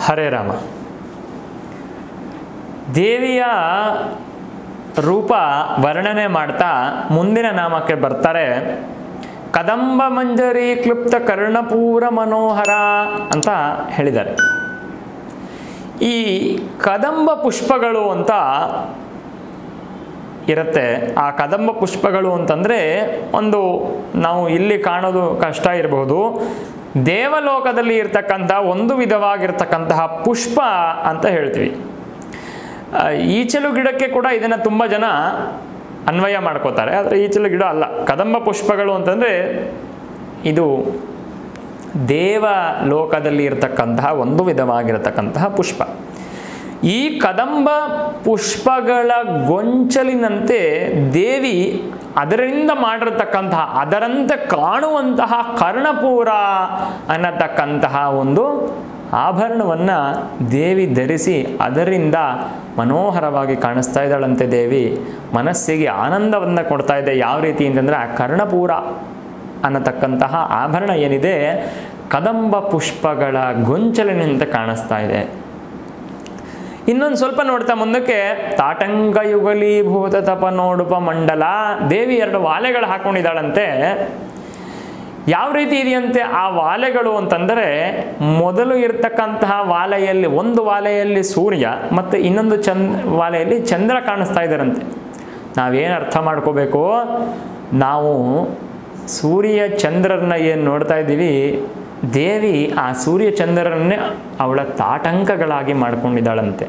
ಹರೇ ರಾಮ ದೇವಿಯ ರೂಪ ವರ್ಣನೆ ಮಾಡ್ತಾ ಮುಂದಿನ ನಾಮಕ್ಕೆ ಬರ್ತಾರೆ ಕದಂಬ ಮಂಜರಿ ಕ್ಲುಪ್ತ ಕರ್ಣಪೂರ ಮನೋಹರ ಅಂತ ಹೇಳಿದ್ದಾರೆ ಈ ಕದಂಬ ಪುಷ್ಪಗಳು ಅಂತ ಇರುತ್ತೆ ಆ ಕದಂಬ ಪುಷ್ಪಗಳು ಅಂತಂದರೆ ಒಂದು ನಾವು ಇಲ್ಲಿ ಕಾಣೋದು ಕಷ್ಟ ಇರಬಹುದು ದೇವಲೋಕದಲ್ಲಿ ಇರ್ತಕ್ಕಂಥ ಒಂದು ವಿಧವಾಗಿರ್ತಕ್ಕಂತಹ ಪುಷ್ಪ ಅಂತ ಹೇಳ್ತೀವಿ ಆ, ಈಚಲು ಗಿಡಕ್ಕೆ ಕೂಡ ಇದನ್ನು ತುಂಬ ಜನ ಅನ್ವಯ ಮಾಡ್ಕೋತಾರೆ ಆದರೆ ಈಚಲು ಗಿಡ ಅಲ್ಲ ಕದಂಬ ಪುಷ್ಪಗಳು ಅಂತಂದರೆ ಇದು ದೇವ ಲೋಕದಲ್ಲಿ ಇರತಕ್ಕಂತಹ ಒಂದು ವಿಧವಾಗಿರತಕ್ಕಂತಹ ಪುಷ್ಪ ಈ ಕದಂಬ ಪುಷ್ಪಗಳ ಗೊಂಚಲಿನಂತೆ ದೇವಿ ಅದರಿಂದ ಮಾಡಿರತಕ್ಕಂತಹ ಅದರಂತೆ ಕಾಣುವಂತಹ ಕರ್ಣಪೂರ ಅನ್ನತಕ್ಕಂತಹ ಒಂದು ಆಭರಣವನ್ನು ದೇವಿ ಧರಿಸಿ ಅದರಿಂದ ಮನೋಹರವಾಗಿ ಕಾಣಿಸ್ತಾ ಇದ್ದಾಳಂತೆ ದೇವಿ ಮನಸ್ಸಿಗೆ ಆನಂದವನ್ನು ಕೊಡ್ತಾ ಇದೆ ಯಾವ ರೀತಿ ಅಂತಂದರೆ ಆ ಕರ್ಣಪೂರ ಅನ್ನತಕ್ಕಂತಹ ಆಭರಣ ಏನಿದೆ ಕದಂಬ ಪುಷ್ಪಗಳ ಗೊಂಚಲಿನಂತೆ ಕಾಣಿಸ್ತಾ ಇದೆ ಇನ್ನೊಂದು ಸ್ವಲ್ಪ ನೋಡ್ತಾ ಮುಂದಕ್ಕೆ ತಾಟಂಕ ಯುಗಲೀಭೂತ ತಪ ನೋಡುಪ ಮಂಡಲ ದೇವಿ ಎರಡು ವಾಲೆಗಳು ಹಾಕೊಂಡಿದ್ದಾಳಂತೆ ಯಾವ ರೀತಿ ಇದೆಯಂತೆ ಆ ವಾಲೆಗಳು ಅಂತಂದರೆ ಮೊದಲು ಇರ್ತಕ್ಕಂತಹ ವಾಲೆಯಲ್ಲಿ ಒಂದು ವಾಲೆಯಲ್ಲಿ ಸೂರ್ಯ ಮತ್ತು ಇನ್ನೊಂದು ಚಂದ್ ವಾಲೆಯಲ್ಲಿ ಚಂದ್ರ ಕಾಣಿಸ್ತಾ ಇದ್ದಾರಂತೆ ನಾವೇನು ಅರ್ಥ ಮಾಡ್ಕೋಬೇಕು ನಾವು ಸೂರ್ಯ ಚಂದ್ರರನ್ನ ಏನು ನೋಡ್ತಾ ಇದ್ದೀವಿ ದೇವಿ ಆ ಸೂರ್ಯ ಚಂದ್ರರನ್ನೇ ಅವಳ ತಾಟಂಕಗಳಾಗಿ ಮಾಡ್ಕೊಂಡಿದ್ದಾಳಂತೆ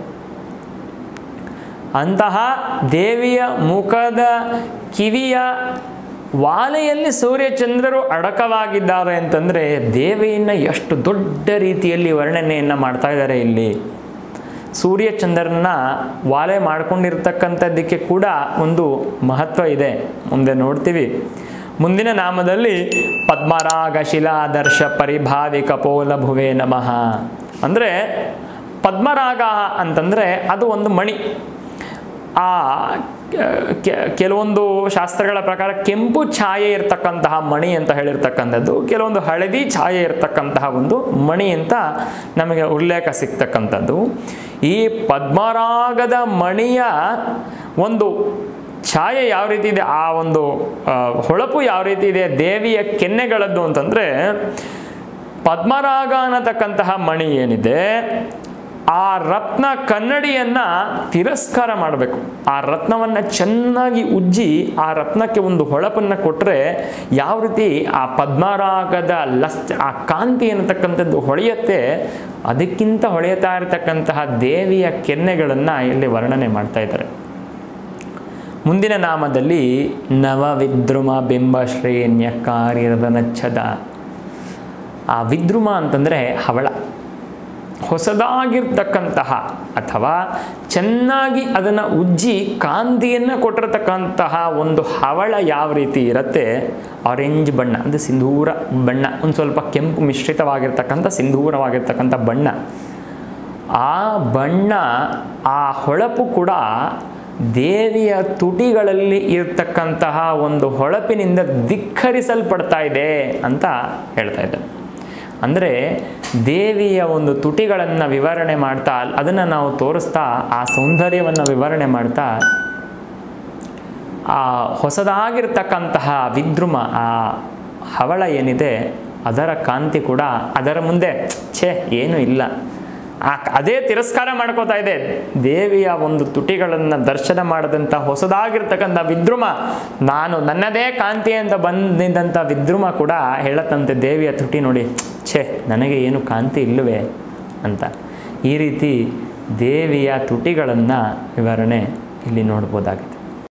ಅಂತಹ ದೇವಿಯ ಮುಖದ ಕಿವಿಯ ವಾಲೆಯಲ್ಲಿ ಸೂರ್ಯಚಂದ್ರರು ಅಡಕವಾಗಿದ್ದಾರೆ ಅಂತಂದರೆ ದೇವಿಯನ್ನು ಎಷ್ಟು ದೊಡ್ಡ ರೀತಿಯಲ್ಲಿ ವರ್ಣನೆಯನ್ನು ಮಾಡ್ತಾ ಇದ್ದಾರೆ ಇಲ್ಲಿ ಸೂರ್ಯಚಂದ್ರನ ವಾಲೆ ಮಾಡ್ಕೊಂಡಿರ್ತಕ್ಕಂಥದ್ದಕ್ಕೆ ಕೂಡ ಒಂದು ಮಹತ್ವ ಇದೆ ಮುಂದೆ ನೋಡ್ತೀವಿ ಮುಂದಿನ ನಾಮದಲ್ಲಿ ಪದ್ಮರಾಗ ಶಿಲಾದರ್ಶ ಪರಿಭಾವಿ ಕಪೋಲ ಭುವೇ ನಮಃ ಅಂದರೆ ಪದ್ಮರಾಗ ಅಂತಂದರೆ ಅದು ಒಂದು ಮಣಿ ಆ ಕೆ- ಕೆಲವೊಂದು ಶಾಸ್ತ್ರಗಳ ಪ್ರಕಾರ ಕೆಂಪು ಛಾಯೆ ಇರತಕ್ಕಂತಹ ಮಣಿ ಅಂತ ಹೇಳಿರ್ತಕ್ಕಂಥದ್ದು ಕೆಲವೊಂದು ಹಳದಿ ಛಾಯೆ ಇರತಕ್ಕಂತಹ ಒಂದು ಮಣಿ ಅಂತ ನಮಗೆ ಉಲ್ಲೇಖ ಸಿಗ್ತಕ್ಕಂಥದ್ದು ಈ ಪದ್ಮರಾಗದ ಮಣಿಯ ಒಂದು ಛಾಯೆ ಯಾವ ರೀತಿ ಇದೆ ಆ ಒಂದು ಆ, ಹೊಳಪು ಯಾವ ರೀತಿ ಇದೆ ದೇವಿಯ ಕೆನ್ನೆಗಳದ್ದು ಅಂತಂದರೆ ಪದ್ಮರಾಗ ಅನ್ನತಕ್ಕಂತಹ ಮಣಿ ಏನಿದೆ ಆ ರತ್ನ ಕನ್ನಡಿಯನ್ನ ತಿರಸ್ಕಾರ ಮಾಡಬೇಕು ಆ ರತ್ನವನ್ನು ಚೆನ್ನಾಗಿ ಉಜ್ಜಿ ಆ ರತ್ನಕ್ಕೆ ಒಂದು ಹೊಳಪನ್ನು ಕೊಟ್ಟರೆ ಯಾವ ರೀತಿ ಆ ಪದ್ಮರಾಗದ ಲಸ್ ಆ ಕಾಂತಿ ಅನ್ನತಕ್ಕಂಥದ್ದು ಹೊಳೆಯುತ್ತೆ ಅದಕ್ಕಿಂತ ಹೊಳೆಯುತ್ತಾ ಇರತಕ್ಕಂತಹ ದೇವಿಯ ಕೆನ್ನೆಗಳನ್ನು ಇಲ್ಲಿ ವರ್ಣನೆ ಮಾಡ್ತಾ ಇದ್ದಾರೆ ಮುಂದಿನ ನಾಮದಲ್ಲಿ ನವ ವಿದ್ರುಮ ಬಿಂಬ ಶ್ರೇಣ್ಯಕಾರಿರದನಚ್ಛದ ಆ ವಿದ್ರುಮ ಅಂತಂದರೆ ಹವಳ ಹೊಸದಾಗಿರ್ತಕ್ಕಂತಹ ಅಥವಾ ಚೆನ್ನಾಗಿ ಅದನ್ನು ಉಜ್ಜಿ ಕಾಂತಿಯನ್ನು ಕೊಟ್ಟಿರತಕ್ಕಂತಹ ಒಂದು ಹವಳ ಯಾವ ರೀತಿ ಇರುತ್ತೆ ಆರೆಂಜ್ ಬಣ್ಣ ಅಂದರೆ ಸಿಂಧೂರ ಬಣ್ಣ ಒಂದು ಸ್ವಲ್ಪ ಕೆಂಪು ಮಿಶ್ರಿತವಾಗಿರ್ತಕ್ಕಂಥ ಸಿಂಧೂರವಾಗಿರ್ತಕ್ಕಂಥ ಬಣ್ಣ ಆ ಬಣ್ಣ ಆ ಹೊಳಪು ಕೂಡ ದೇವಿಯ ತುಟಿಗಳಲ್ಲಿ ಇರತಕ್ಕಂತಹ ಒಂದು ಹೊಳಪಿನಿಂದ ಧಿಕ್ಕರಿಸಲ್ಪಡ್ತಾ ಇದೆ ಅಂತ ಹೇಳ್ತಾ ಇದ್ದಾರೆ ಅಂದರೆ ದೇವಿಯ ಒಂದು ತುಟಿಗಳನ್ನು ವಿವರಣೆ ಮಾಡ್ತಾ ಅದನ್ನು ನಾವು ತೋರಿಸ್ತಾ ಆ ಸೌಂದರ್ಯವನ್ನು ವಿವರಣೆ ಮಾಡ್ತಾ ಆ ಹೊಸದಾಗಿರ್ತಕ್ಕಂತಹ ವಿದ್ರುಮ ಆ ಹವಳ ಏನಿದೆ ಅದರ ಕಾಂತಿ ಕೂಡ ಅದರ ಮುಂದೆ ಛೇ ಏನೂ ಇಲ್ಲ ಆ ಅದೇ ತಿರಸ್ಕಾರ ಮಾಡ್ಕೋತಾ ಇದೆ ದೇವಿಯ ಒಂದು ತುಟಿಗಳನ್ನು ದರ್ಶನ ಮಾಡದಂಥ ಹೊಸದಾಗಿರ್ತಕ್ಕಂಥ ವಿದ್ರುಮ ನಾನು ನನ್ನದೇ ಕಾಂತಿ ಅಂತ ಬಂದಿದ್ದಂಥ ವಿದ್ರುಮ ಕೂಡ ಹೇಳತ್ತಂತೆ ದೇವಿಯ ತುಟಿ ನೋಡಿ ಛೇ ನನಗೆ ಏನು ಕಾಂತಿ ಇಲ್ಲವೇ ಅಂತ ಈ ರೀತಿ ದೇವಿಯ ತುಟಿಗಳನ್ನು ವಿವರಣೆ ಇಲ್ಲಿ ನೋಡ್ಬೋದಾಗಿದೆ